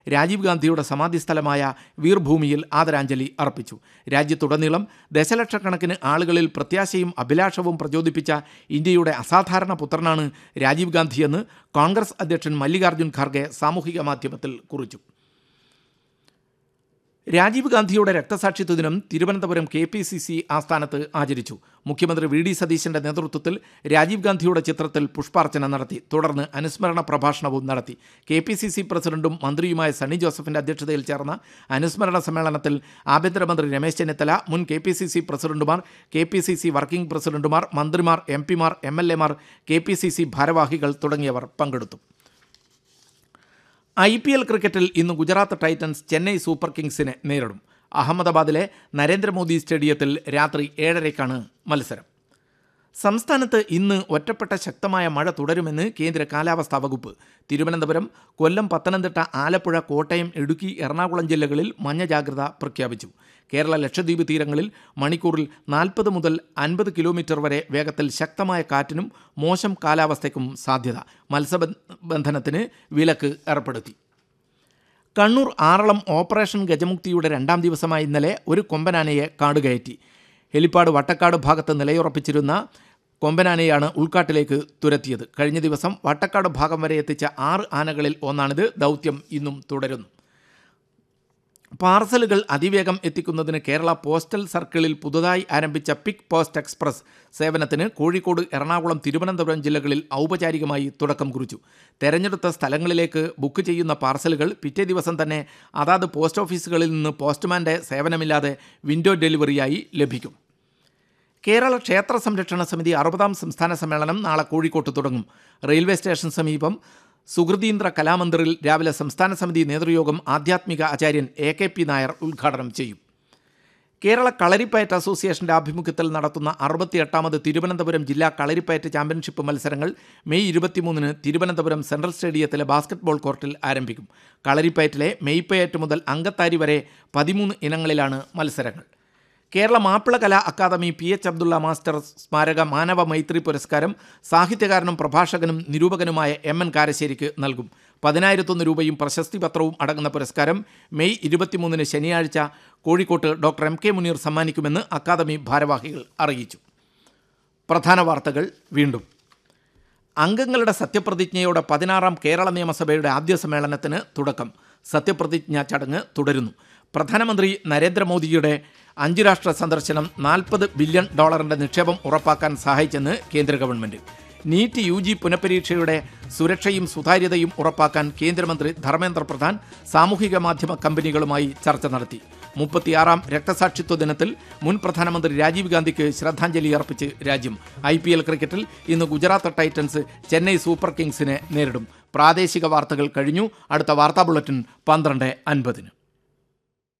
രാജീവ് ഗാന്ധിയുടെ സമാധി സ്ഥലമായ വീർഭൂമിയിൽ ആദരാഞ്ജലി അർപ്പിച്ചു രാജ്യത്തുടനീളം ദശലക്ഷക്കണക്കിന് ആളുകളിൽ പ്രത്യാശയും അഭിലാഷവും പ്രചോദിപ്പിച്ച ഇന്ത്യയുടെ അസാധാരണ പുത്രനാണ് രാജീവ് ഗാന്ധിയെന്ന് കോൺഗ്രസ് അധ്യക്ഷൻ മല്ലികാർജ്ജുൻ ഖാർഗെ സാമൂഹിക മാധ്യമത്തിൽ കുറിച്ചു രാജീവ് ഗാന്ധിയുടെ രക്തസാക്ഷിത്വ ദിനം Thiruvananthapuram K P C C ആസ്ഥാനത്ത് ആചരിച്ചു മുഖ്യമന്ത്രി വി ഡി സതീശന്റെ നേതൃത്വത്തിൽ രാജീവ് ഗാന്ധിയുടെ ചിത്രത്തിൽ പുഷ്പാർച്ചന നടത്തി തുടർന്ന് അനുസ്മരണ പ്രഭാഷണവും നടത്തി കെ പി സി സി പ്രസിഡന്റും മന്ത്രിയുമായ സണ്ണി ജോസഫിന്റെ അധ്യക്ഷതയിൽ ചേർന്ന അനുസ്മരണ സമ്മേളനത്തിൽ ആഭ്യന്തരമന്ത്രി രമേശ് ചെന്നിത്തല മുൻ കെ പി സി സി പ്രസിഡന്റുമാർ K P C C working പ്രസിഡന്റുമാർ മന്ത്രിമാർ എം പിമാർ എം എൽ എമാർ കെ പി സി സി ഭാരവാഹികൾ തുടങ്ങിയവർ പങ്കെടുത്തു ഐ പി എൽ ക്രിക്കറ്റിൽ ഇന്ന് ഗുജറാത്ത് ടൈറ്റൻസ് ചെന്നൈ സൂപ്പർ കിങ്സിനെ നേരിടും അഹമ്മദാബാദിലെ നരേന്ദ്രമോദി സ്റ്റേഡിയത്തിൽ രാത്രി ഏഴരയ്ക്കാണ് മത്സരം സംസ്ഥാനത്ത് ഇന്ന് ഒറ്റപ്പെട്ട ശക്തമായ മഴ തുടരുമെന്ന് കേന്ദ്ര കാലാവസ്ഥാ വകുപ്പ് തിരുവനന്തപുരം കൊല്ലം പത്തനംതിട്ട ആലപ്പുഴ കോട്ടയം ഇടുക്കി എറണാകുളം ജില്ലകളിൽ മഞ്ഞ ജാഗ്രത പ്രഖ്യാപിച്ചു കേരള ലക്ഷദ്വീപ് തീരങ്ങളിൽ മണിക്കൂറിൽ നാൽപ്പത് മുതൽ അൻപത് കിലോമീറ്റർ വരെ വേഗത്തിൽ ശക്തമായ കാറ്റിനും മോശം കാലാവസ്ഥയ്ക്കും സാധ്യത മത്സ്യബന്ധനത്തിന് വിലക്ക് ഏർപ്പെടുത്തി കണ്ണൂർ ആറളം ഓപ്പറേഷൻ ഗജമുക്തിയുടെ രണ്ടാം ദിവസമായ ഇന്നലെ ഒരു കൊമ്പനാനയെ കാടുകയറ്റി ഹെലിപ്പാട് വട്ടക്കാട് ഭാഗത്ത് നിലയുറപ്പിച്ചിരുന്ന കൊമ്പനാനയാണ് ഉൾക്കാട്ടിലേക്ക് തുരത്തിയത് കഴിഞ്ഞ ദിവസം വട്ടക്കാട് ഭാഗം വരെ എത്തിച്ച ആറ് ആനകളിൽ ഒന്നാണിത് ദൗത്യം ഇന്നും തുടരുന്നു പാർസലുകൾ അതിവേഗം എത്തിക്കുന്നതിന് കേരള പോസ്റ്റൽ സർക്കിളിൽ പുതുതായി ആരംഭിച്ച പിക് പോസ്റ്റ് എക്സ്പ്രസ് സേവനത്തിന് കോഴിക്കോട് എറണാകുളം തിരുവനന്തപുരം ജില്ലകളിൽ ഔപചാരികമായി തുടക്കം കുറിച്ചു തെരഞ്ഞെടുത്ത സ്ഥലങ്ങളിലേക്ക് ബുക്ക് ചെയ്യുന്ന പാർസലുകൾ പിറ്റേ ദിവസം തന്നെ അതാത് പോസ്റ്റ് ഓഫീസുകളിൽ നിന്ന് പോസ്റ്റ്മാൻ്റെ സേവനമില്ലാതെ വിൻഡോ ഡെലിവറിയായി ലഭിക്കും കേരള ക്ഷേത്ര സംരക്ഷണ സമിതി അറുപതാം സംസ്ഥാന സമ്മേളനം നാളെ കോഴിക്കോട്ട് തുടങ്ങും റെയിൽവേ സ്റ്റേഷൻ സമീപം സുഹൃതീന്ദ്ര കലാമന്ദിറിൽ രാവിലെ സംസ്ഥാന സമിതി നേതൃയോഗം ആധ്യാത്മിക ആചാര്യൻ എ കെ പി നായർ ഉദ്ഘാടനം ചെയ്യും കേരള കളരിപ്പയറ്റ് അസോസിയേഷന്റെ ആഭിമുഖ്യത്തിൽ നടത്തുന്ന അറുപത്തിയെട്ടാമത് തിരുവനന്തപുരം ജില്ലാ കളരിപ്പയറ്റ് ചാമ്പ്യൻഷിപ്പ് മത്സരങ്ങൾ മെയ് ഇരുപത്തിമൂന്നിന് തിരുവനന്തപുരം സെൻട്രൽ സ്റ്റേഡിയത്തിലെ ബാസ്ക്കറ്റ്ബോൾ കോർട്ടിൽ ആരംഭിക്കും കളരിപ്പയറ്റിലെ മെയ്പ്പയറ്റ് മുതൽ അങ്കത്താരി വരെ പതിമൂന്ന് ഇനങ്ങളിലാണ് മത്സരങ്ങൾ Kerala Mappila Kala academy P H Abdulla master സ്മാരക മാനവ മൈത്രി പുരസ്കാരം സാഹിത്യകാരനും പ്രഭാഷകനും നിരൂപകനുമായ എം എൻ കാരശ്ശേരിക്ക് നൽകും പതിനായിരത്തൊന്ന് രൂപയും പ്രശസ്തി പത്രവും അടങ്ങുന്ന പുരസ്കാരം മെയ് ഇരുപത്തിമൂന്നിന് ശനിയാഴ്ച കോഴിക്കോട്ട് ഡോക്ടർ എം കെ മുനീർ സമ്മാനിക്കുമെന്ന് അക്കാദമി ഭാരവാഹികൾ അറിയിച്ചു പ്രധാന വാർത്തകൾ വീണ്ടും അംഗങ്ങളുടെ സത്യപ്രതിജ്ഞയോടെ പതിനാറാം കേരള നിയമസഭയുടെ ആദ്യ സമ്മേളനത്തിന് തുടക്കം സത്യപ്രതിജ്ഞാ ചടങ്ങ് തുടരുന്നു പ്രധാനമന്ത്രി നരേന്ദ്രമോദിയുടെ അഞ്ച് രാഷ്ട്ര സന്ദർശനം നാൽപ്പത് ബില്യൺ ഡോളറിന്റെ നിക്ഷേപം ഉറപ്പാക്കാൻ സഹായിച്ചെന്ന് കേന്ദ്ര ഗവൺമെന്റ് നീറ്റ് യു ജി പുനഃപരീക്ഷയുടെ സുരക്ഷയും സുതാര്യതയും ഉറപ്പാക്കാൻ കേന്ദ്രമന്ത്രി ധർമ്മേന്ദ്ര പ്രധാൻ സാമൂഹിക മാധ്യമ കമ്പനികളുമായി ചർച്ച നടത്തി മുപ്പത്തിയാറാം രക്തസാക്ഷിത്വ ദിനത്തിൽ മുൻ പ്രധാനമന്ത്രി രാജീവ് ഗാന്ധിക്ക് ശ്രദ്ധാഞ്ജലി അർപ്പിച്ച് രാജ്യം ഐ പി എൽ ക്രിക്കറ്റിൽ ഇന്ന് ഗുജറാത്ത് ടൈറ്റൻസ് ചെന്നൈ സൂപ്പർ കിങ്സിനെ നേരിടും പ്രാദേശിക വാർത്തകൾ കഴിഞ്ഞു അടുത്ത വാർത്താ ബുള്ളറ്റിൻ പന്ത്രണ്ട് അൻപതിന്